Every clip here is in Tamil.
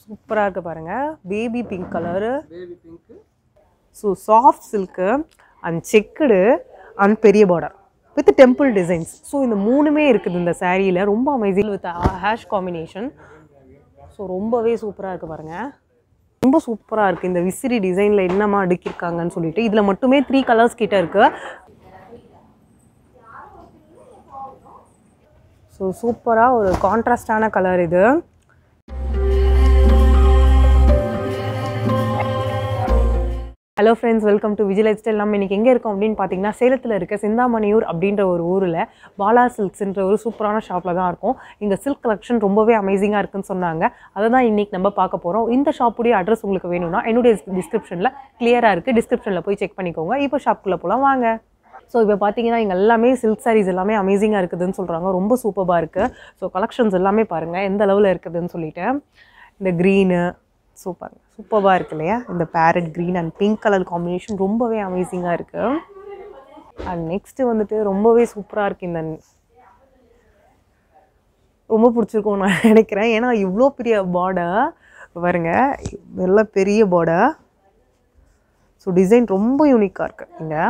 சூப்பராக இருக்குது பாருங்கள் baby pink colour baby pink so soft silk and checked and பெரிய border with temple designs so இந்த மூணுமே இருக்குது இந்த சாரியில் ரொம்ப amazing with hash combination so ரொம்பவே சூப்பராக இருக்குது பாருங்கள் ரொம்ப சூப்பராக இருக்குது இந்த விசிறி டிசைனில் என்னமா அடுக்கியிருக்காங்கன்னு சொல்லிட்டு இதில் மட்டுமே த்ரீ கலர்ஸ் கிட்ட இருக்குது ஸோ சூப்பராக ஒரு கான்ட்ராஸ்டான கலர் இது hello friends welcome to Vijay lifestyle நம்ம இன்றைக்கி எங்கே இருக்கோம் அப்படின்னு பார்த்தீங்கன்னா சேலத்தில் இருக்க சிந்தாமணியூர் அப்படின்ற ஒரு ஊரில் பாலா சில்க்ஸ்ன்ற ஒரு சூப்பரான ஷாப்பில் தான் இருக்கும் இங்கே சில்க் கலெக்ஷன் ரொம்பவே அமேசிங்காக இருக்குன்னு சொன்னாங்க அதை தான் இன்றைக்கி நம்ம பார்க்க போகிறோம் இந்த ஷாப்புடைய அட்ரஸ் உங்களுக்கு வேணும்னா என்னுடைய டிஸ்கிரிப்ஷனில் கிளியராக இருக்குது டிஸ்கிரிப்ஷனில் போய் செக் பண்ணிக்கோங்க இப்போ ஷாப்புக்குள்ளே போகலாம் வாங்க ஸோ இப்போ பார்த்தீங்கன்னா இங்கே எல்லாமே சில்க் சாரீஸ் எல்லாமே அமேசிங்காக இருக்குதுன்னு சொல்கிறாங்க ரொம்ப சூப்பராக இருக்குது ஸோ கலெக்ஷன்ஸ் எல்லாமே பாருங்கள் எந்த அளவில் இருக்குதுன்னு சொல்லிட்டு இந்த க்ரீனு சூப்பர் சூப்பராக இருக்கு இல்லையா இந்த parrot green and pink colour combination ரொம்பவே அமேசிங்காக இருக்குது அண்ட் நெக்ஸ்ட்டு வந்துட்டு ரொம்பவே சூப்பராக இருக்குது இந்த ரொம்ப பிடிச்சிருக்கும் நான் நினைக்கிறேன் ஏன்னா இவ்வளோ பெரிய பார்டர் பாருங்க நல்ல பெரிய பார்டர் ஸோ டிசைன் ரொம்ப யூனிக்காக இருக்குது இங்கே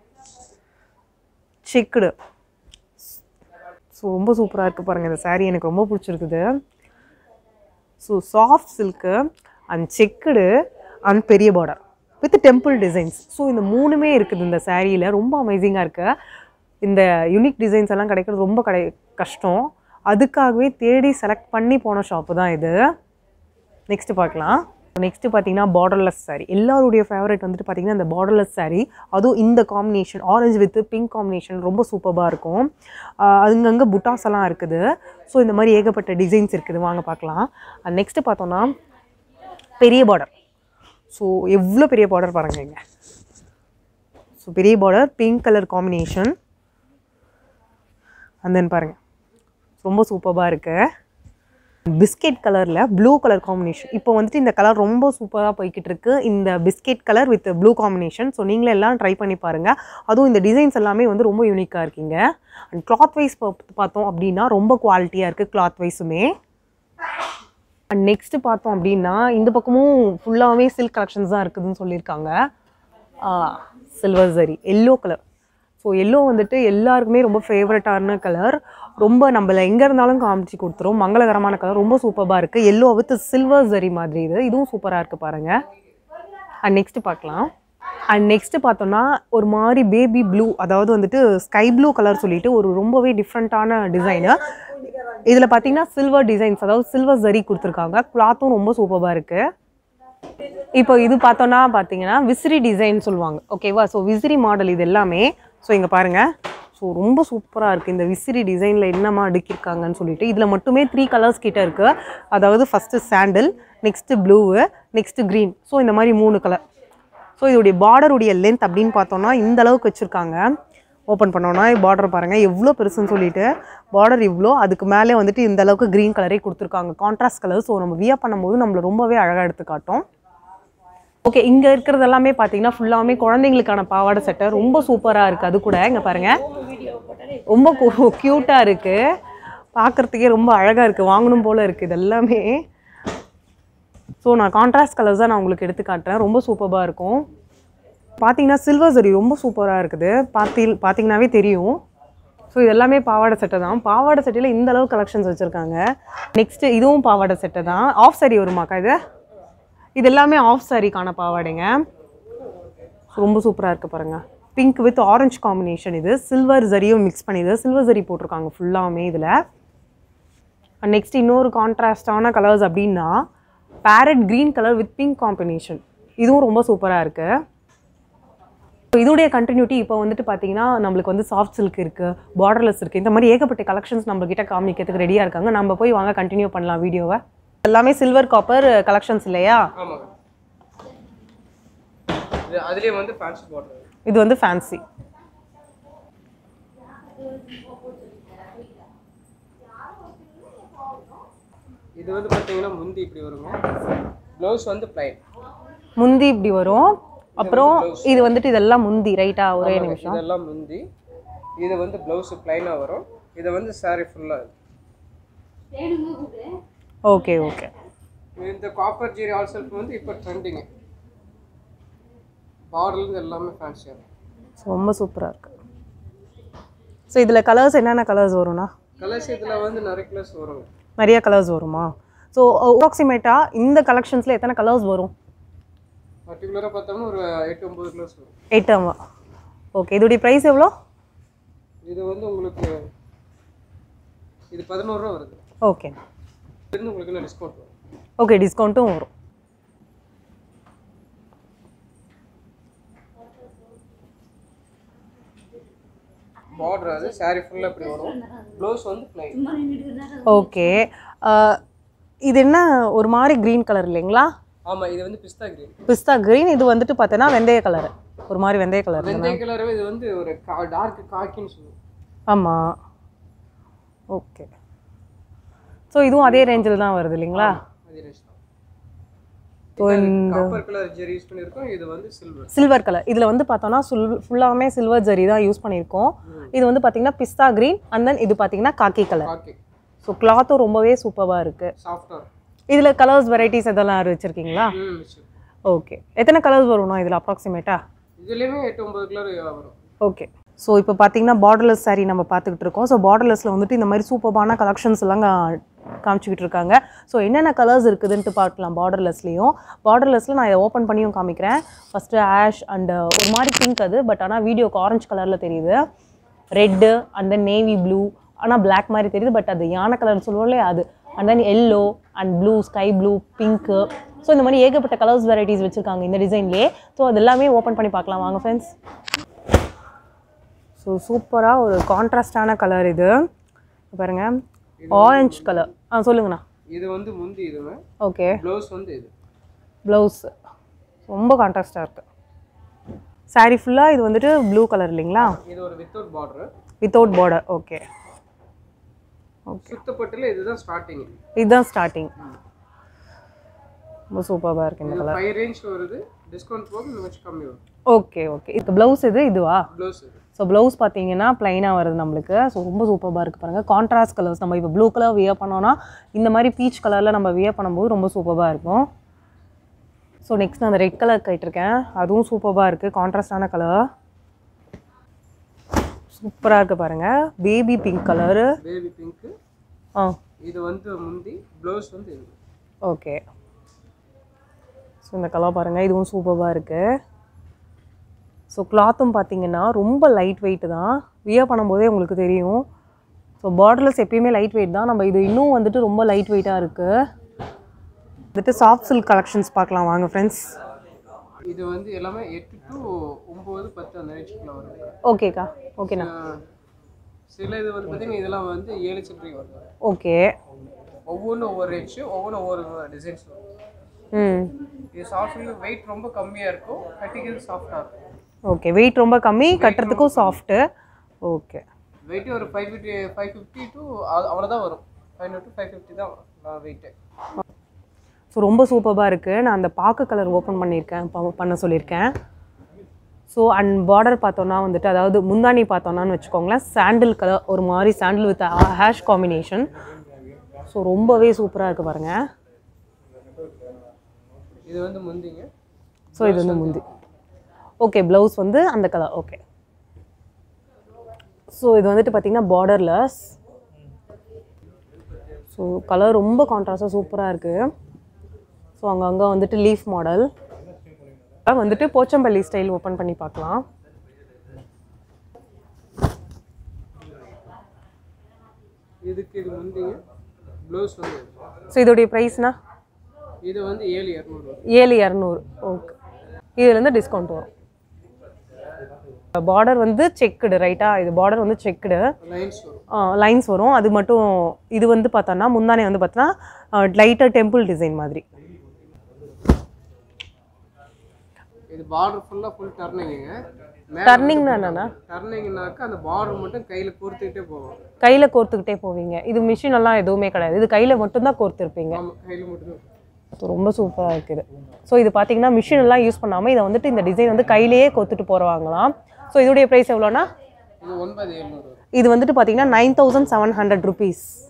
செக்குடு ஸோ ரொம்ப சூப்பராக இருக்குது பாருங்கள் இந்த saree எனக்கு ரொம்ப பிடிச்சிருக்குது so soft silk and checked and பெரிய border with temple designs so இந்த மூணுமே இருக்குது இந்த சாரியில் ரொம்ப அமேசிங்காக இருக்குது இந்த யூனிக் டிசைன்ஸ் எல்லாம் கிடைக்கிறது ரொம்ப கடை கஷ்டம் அதுக்காகவே தேடி செலக்ட் பண்ணி போன ஷாப்பு தான் இது நெக்ஸ்ட் பார்க்கலாம் நெக்ஸ்ட்டு பார்த்தீங்கன்னா பார்டர்லெஸ் saree எல்லாருடைய ஃபேவரட் வந்துட்டு பார்த்தீங்கன்னா இந்த பார்டர்லெஸ் saree அதுவும் இந்த combination orange with pink combination ரொம்ப சூப்பராக இருக்கும் ஆஹ் அங்கங்கே புட்டாஸ் எல்லாம் இருக்குது ஸோ இந்த மாதிரி ஏகப்பட்ட டிசைன்ஸ் இருக்குது வாங்க பார்க்கலாம் நெக்ஸ்ட்டு பார்த்தோன்னா பெரிய பார்டர் ஸோ எவ்வளோ பெரிய பார்டர் பாருங்க இங்க ஸோ பெரிய border pink colour combination and then பாருங்க ரொம்ப சூப்பராக இருக்குது பிஸ்கெட் கலரில் ப்ளூ கலர் காம்பினேஷன் இப்போ வந்துட்டு இந்த கலர் ரொம்ப சூப்பராக போய்கிட்டு இருக்கு இந்த biscuit colour with blue combination so நீங்களே எல்லாம் ட்ரை பண்ணி பாருங்கள் அதுவும் இந்த டிசைன்ஸ் எல்லாமே வந்து ரொம்ப யூனிக்காக இருக்கீங்க அண்ட் கிளாத் வைஸ் பார்த்தோம் அப்படின்னா ரொம்ப குவாலிட்டியாக இருக்குது கிளாத் வைஸுமே அண்ட் நெக்ஸ்ட்டு பார்த்தோம் அப்படின்னா இந்த பக்கமும் ஃபுல்லாகவே சில்க் கலெக்ஷன்ஸ் தான் இருக்குதுன்னு சொல்லியிருக்காங்க சில்வர் சரி எல்லோ கலர் ஸோ எல்லோ வந்துட்டு எல்லாருக்குமே ரொம்ப ஃபேவரட்டான கலர் ரொம்ப நம்மள எங்கே இருந்தாலும் காமிச்சு கொடுத்துரும் மங்களகரமான கலர் ரொம்ப சூப்பராக இருக்குது எல்லோ வித் சில்வர் சரி மாதிரி இது இதுவும் சூப்பராக இருக்குது பாருங்கள் அண்ட் நெக்ஸ்ட்டு பார்க்கலாம் அண்ட் நெக்ஸ்ட்டு பார்த்தோன்னா ஒரு மாதிரி பேபி ப்ளூ அதாவது வந்துட்டு ஸ்கை ப்ளூ கலர் சொல்லிட்டு ஒரு ரொம்பவே டிஃப்ரெண்ட்டான டிசைனு இதில் பார்த்தீங்கன்னா சில்வர் டிசைன்ஸ் அதாவது சில்வர் ஜரி கொடுத்துருக்காங்க கிளாத்தும் ரொம்ப சூப்பராக இருக்குது இப்போ இது பார்த்தோன்னா பார்த்தீங்கன்னா விசிறி டிசைன் சொல்லுவாங்க ஓகேவா ஸோ விசிறி மாடல் இது எல்லாமே ஸோ இங்கே பாருங்கள் ஸோ ரொம்ப சூப்பராக இருக்குது இந்த விசிறி டிசைனில் என்னமா அடுக்கியிருக்காங்கன்னு சொல்லிட்டு இதில் மட்டுமே த்ரீ கலர்ஸ் கிட்ட இருக்குது அதாவது first sandal next blue next green so இந்த மாதிரி மூணு கலர் ஸோ இதோடைய பார்டருடைய லென்த் அப்படின்னு பார்த்தோன்னா இந்த அளவுக்கு வச்சுருக்காங்க ஓப்பன் பண்ணோன்னா பார்டர் பாருங்கள் எவ்வளோ பெருசுன்னு சொல்லிட்டு பார்டர் இவ்வளோ அதுக்கு மேலே வந்துட்டு இந்த அளவுக்கு க்ரீன் கலரே கொடுத்துருக்காங்க கான்ட்ராஸ்ட் கலர் ஸோ நம்ம வியர் பண்ணும்போது நம்மளை ரொம்பவே அழகாக எடுத்து காட்டும் ஓகே இங்கே இருக்கிறது எல்லாமே பார்த்தீங்கன்னா ஃபுல்லாமே குழந்தைங்களுக்கான பாவாடை சட்டை ரொம்ப சூப்பராக இருக்குது அது கூட இங்கே பாருங்கள் ரொம்ப க்யூட்டாக இருக்குது பார்க்குறதுக்கே ரொம்ப அழகாக இருக்குது வாங்கணும் போல் இருக்குது இது எல்லாமே ஸோ நான் கான்ட்ராஸ்ட் கலர்ஸ் தான் நான் உங்களுக்கு எடுத்து காட்டுறேன் ரொம்ப சூப்பராக இருக்கும் பார்த்தீங்கன்னா சில்வர் சரி ரொம்ப சூப்பராக இருக்குது பார்த்தி பார்த்தீங்கன்னாவே தெரியும் ஸோ இது எல்லாமே பாவாடை சட்டை தான் பாவாடை சட்டையில் இந்த அளவு கலெக்ஷன்ஸ் வச்சுருக்காங்க நெக்ஸ்ட்டு இதுவும் பாவாடை சட்டை தான் ஆஃப் சாரி வருமாக்கா இது இது எல்லாமே ஆஃப் சாரிக்கான பாவாடைங்க ரொம்ப சூப்பராக இருக்குது பாருங்கள் பிங்க் வித் ஆரஞ்சு காம்பினேஷன் இது சில்வர் ஜரியும் மிக்ஸ் பண்ணிது சில்வர் ஜரி போட்டிருக்காங்க ஃபுல்லாமே இதில் நெக்ஸ்ட் இன்னொரு கான்ட்ராஸ்டான கலர்ஸ் அப்படின்னா parrot green colour with pink combination இதுவும் ரொம்ப சூப்பராக இருக்குது இதோடைய கண்டினியூட்டி இப்போ வந்துட்டு பார்த்தீங்கன்னா நம்மளுக்கு வந்து சாஃப்ட் சில்க் இருக்குது பார்டர்லெஸ் இருக்குது இந்த மாதிரி ஏகப்பட்ட கலெக்ஷன்ஸ் நம்ம கிட்ட காமிக்கிறதுக்கு ரெடியாக இருக்காங்க நம்ம போய் வாங்க கண்டினியூ பண்ணலாம் வீடியோவை எல்லாமே சில்வர் காப்பர் கலெக்ஷன்ஸ் இல்லையா ஆமாங்க இது அதுலேயே வந்து ஃபேன்சி பார்டர் இது வந்து ஃபேன்சி இது வந்து பார்த்தீங்கன்னா முந்தி இப்படி வருங்க ப்ளவுஸ் வந்து பிளைன் முந்தி இப்படி வரும் அப்புறம் இது வந்துட்டு இதெல்லாம் முந்தி ரைட்டா ஒரே நிமிஷம் இதெல்லாம் முந்தி இது வந்து ப்ளவுஸ் பிளைனாக வரும் இது வந்து saree ஃபுல்லாக ஓகே ஓகே இந்த காப்பர் ஜெரி ஆல் செல்ஃப் வந்து இப்போ ட்ரெண்டிங்கு பார்டர்லேருந்து எல்லாமே ஃபேன்சியாக இருக்கும் ஸோ ரொம்ப சூப்பராக இருக்குது ஸோ இதில் கலர்ஸ் என்னென்ன கலர்ஸ் வரும்னா கலர்ஸ் இதில் வந்து நிறைய கலர்ஸ் வரும் நிறைய கலர்ஸ் வருமா ஸோ அப்ராக்சிமேட்டாக இந்த கலெக்ஷன்ஸில் எத்தனை கலர்ஸ் வரும் பர்டிகுலராக பார்த்தோம்னா ஒரு எட்டு ஒம்பது கலர்ஸ் வரும் எயிட் ஆமா ஓகே இதோடைய ப்ரைஸ் எவ்வளோ இது வந்து உங்களுக்கு இது பதினோருவா வருது ஓகே இருந்து உங்களுக்கு என்ன டிஸ்கவுண்ட் வரும் ஓகே டிஸ்கவுண்ட்டும் வரும் பார்டர் அது saree ஃபுல்லாக இப்படி வரும் ப்ளவுஸ் வந்து plain ஓகே இது என்ன ஒரு மாதிரி க்ரீன் கலர் இல்லைங்களா ஆமாம் இது வந்து பிஸ்தா கிரீன் பிஸ்தா க்ரீன் இது வந்துட்டு பார்த்தோன்னா வெந்தய கலர் ஒரு மாதிரி வெந்தய கலர் வெந்தய கலரவே இது வந்து ஒரு டார்க் காக்கின்னு சொல்லுவோம் ஆமாம் ஓகே ஸோ இதுவும் அதே ரேஞ்சில் தான் வருது இல்லைங்களா அது ரேஷ் தான் ஸோ இந்த காப்பர் கலர் ஜெரி யூஸ் பண்ணியிருக்கோம் இது வந்து சில்வர் சில்வர் கலர் இதில் வந்து பார்த்தோன்னா சுல் ஃபுல்லாகவே சில்வர் ஜரி தான் யூஸ் பண்ணியிருக்கோம் இது வந்து பார்த்தீங்கன்னா பிஸ்தா க்ரீன் அண்ட் தென் இது பார்த்தீங்கன்னா காக்கி கலர் காக்கி ஸோ கிளாத்தும் ரொம்பவே சூப்பராக இருக்குது சாஃப்டாக இதில் கலர்ஸ் வெரைட்டிஸ் எதெல்லாம் வச்சுருக்கீங்களா ம் சரி. ஓகே எத்தனை கலர்ஸ் வரும்ண்ணா இதில் அப்ராக்சிமேட்டாக இதுலேயுமே எட்டு ஒம்பது கலர் வரும் ஓகே ஸோ இப்போ பார்த்தீங்கன்னா பார்டர்லெஸ் saree நம்ம பார்த்துக்கிட்டு இருக்கோம் ஸோ பார்டர்லெஸில் வந்துட்டு இந்த மாதிரி சூப்பர்பான கலெக்ஷன்ஸ் எல்லாம் கா- காமிச்சிக்கிட்டு இருக்காங்க ஸோ என்னென்ன கலர்ஸ் இருக்குதுன்ட்டு பார்க்கலாம் பார்டர்லெஸ்லேயும் பார்டர்லெஸில் நான் இதை ஓப்பன் பண்ணியும் காமிக்கிறேன் ஃபஸ்ட்டு ஆஷ் அண்ட் ஒரு மாதிரி பிங்க் அது பட் ஆனால் வீடியோக்கு ஆரஞ்சு கலரில் தெரியுது red and then navy blue ஆனால் Black மாதிரி தெரியுது பட் அது யானை கலர்னு சொல்லுவோம் இல்லையா அது and then yellow and blue sky blue pink so இந்த மாதிரி ஏகப்பட்ட கலர்ஸ் வெரைட்டிஸ் வச்சுருக்காங்க இந்த டிசைன்லேயே ஸோ அது எல்லாமே ஓப்பன் பண்ணி பார்க்கலாம் வாங்க ஃப்ரெண்ட்ஸ் ஸோ சூப்பராக ஒரு கான்ட்ராஸ்டான கலர் இது இங்க பாருங்க ஆரஞ்சு கலர் ஆ சொல்லுங்கண்ணா இது வந்து முந்தி இதுங்க ஓகே ப்ளவுஸ் வந்து இது ப்ளவுஸ் ரொம்ப கான்ட்ராஸ்டாக இருக்குது saree ஃபுல்லாக இது வந்துட்டு ப்ளூ கலர் இல்லைங்களா இது ஒரு without border without border okay சுத்தப்பட்டில் இதுதான் ஸ்டார்டிங் இதுதான் ஸ்டார்டிங் ரொம்ப சூப்பராக இருக்கு இந்த இது கலர் ஃபைவ் ரேஞ்ச் வருது டிஸ்கவுண்ட் போக இன்னும் கொஞ்சம் கம்மி வரும் ஓகே ஓகே இது ப்ளவுஸ் இது இதுவா ப்ளவுஸ் இது ஸோ ப்ளவுஸ் பார்த்தீங்கன்னா ப்ளைனாக வருது நம்மளுக்கு ஸோ ரொம்ப சூப்பராக இருக்குது பாருங்கள் கான்ட்ராஸ்ட் கலர்ஸ் நம்ம இப்போ ப்ளூ கலர் வியர் பண்ணோன்னா இந்த மாதிரி பீச் கலரில் நம்ம வியர் பண்ணும்போது ரொம்ப சூப்பராக இருக்கும் ஸோ நெக்ஸ்ட் நான் அந்த ரெட் கலர் கேட்டிருக்கேன் அதுவும் சூப்பராக இருக்குது கான்ட்ராஸ்டான கலர் சூப்பராக இருக்குது பாருங்கள் baby pink colour baby pink ஆ இது வந்து முந்தி ப்ளவுஸ் வந்து இது ஓகே ஸோ இந்த கலர் பாருங்கள் இதுவும் சூப்பராக இருக்குது ஸோ கிளாத்தும் பார்த்தீங்கன்னா ரொம்ப லைட் வெயிட் தான் வியர் பண்ணும்போதே உங்களுக்கு தெரியும் ஸோ பார்டர்லெஸ் எப்பயுமே லைட் வெயிட் தான் நம்ம இது இன்னும் வந்துட்டு ரொம்ப லைட் வெயிட்டாக இருக்குது வந்துட்டு சாஃப்ட் சில்க் கலெக்ஷன்ஸ் பார்க்கலாம் வாங்க ஃப்ரெண்ட்ஸ் இது வந்து எல்லாமே எட்டு டு ஒம்பது பத்து அந்த ரேஞ்சுக்குள்ள வரும் ஓகேக்கா ஓகேண்ணா ஆஹ் சில இது வந்து பார்த்தீங்கன்னா இதெல்லாம் வந்து ஏழு சில்லறைக்கு வரும் ஓகே ஒவ்வொன்றும் ஒவ்வொரு ரேஞ்சு ஒவ்வொன்றும் ஒவ்வொரு டிசைன்ஸ் வரும் ம் இது சாஃப்ட் வெயிட் ரொம்ப கம்மியாக இருக்கும் கட்டிக்கிறது சாஃப்டாக இருக்கும் ஓகே வெயிட் ரொம்ப கம்மி கட்டுறதுக்கும் சாஃப்ட்டு ஓகே வெயிட் ஒரு five fifty five fifty to அவ்வளோதான் வரும் five hundred to five fifty தான் வரும் வெயிட்டு ஸோ ரொம்ப சூப்பராக இருக்குது நான் அந்த பாக்கு கலர் ஓப்பன் பண்ணியிருக்கேன் ப- பண்ண சொல்லியிருக்கேன் ஸோ அண்ட் பார்டர் பார்த்தோன்னா வந்துட்டு அதாவது முந்தானி பார்த்தோன்னான்னு வச்சுக்கோங்களேன் சாண்டில் கலர் ஒரு மாதிரி sandal with hash combination so ரொம்பவே சூப்பராக இருக்குது பாருங்கள் இது வந்து முந்திங்க ஸோ இது வந்து முந்தி ஓகே ப்ளவுஸ் வந்து அந்த கலர் ஓகே ஸோ இது வந்துட்டு பார்த்தீங்கன்னா பார்டர்லெஸ் ஸோ கலர் ரொம்ப கான்ட்ராஸ்டாக சூப்பராக இருக்குது ஸோ அங்கங்கே வந்துட்டு லீஃப் மாடல் வந்துட்டு போச்சம்பள்ளி ஸ்டைல் ஓப்பன் பண்ணி பார்க்கலாம் இதுக்கு இது முந்திங்க ப்ளவுஸ் வந்து இது. ஸோ இதோடைய ப்ரைஸ்னா இது வந்து ஏழு இரநூறு வரும் ஏழு இரநூறு ஓகே இதுலேருந்து டிஸ்கவுண்ட் வரும் பார்டர் வந்து செக்குடு ரைட்டா இது பார்டர் வந்து செக்குடு லைன்ஸ் வரும் லைன்ஸ் வரும் அது மட்டும் இது வந்து பார்த்தோன்னா முந்தானே வந்து பார்த்தோன்னா லைட்டாக டெம்பிள் டிசைன் மாதிரி இது பார்டர் ஃபுல்லாக ஃபுல் டர்னிங்குங்க டர்னிங்னா என்னன்னா டர்னிங்னாக்க அந்த பார்டர் மட்டும் கையில் கோர்த்துக்கிட்டே போவோம் கையில் கோர்த்துக்கிட்டே போவீங்க இது மிஷின் எல்லாம் எதுவுமே கிடையாது இது கையில் மட்டும்தான் கோர்த்துருப்பீங்க ஆமாம் கையில் மட்டும் ஸோ ரொம்ப சூப்பராக இருக்குது ஸோ இது பார்த்தீங்கன்னா மிஷின் எல்லாம் யூஸ் பண்ணாமல் இதை வந்துட்டு இந்த டிசைன் வந்து கையிலேயே கோத்துட்டு போகிறவாங்களாம் ஸோ இதோடைய ப்ரைஸ் எவ்வளோனா இது ஒன்பது எழுநூறு வரும் இது வந்துட்டு பார்த்தீங்கன்னா nine thousand seven hundred rupees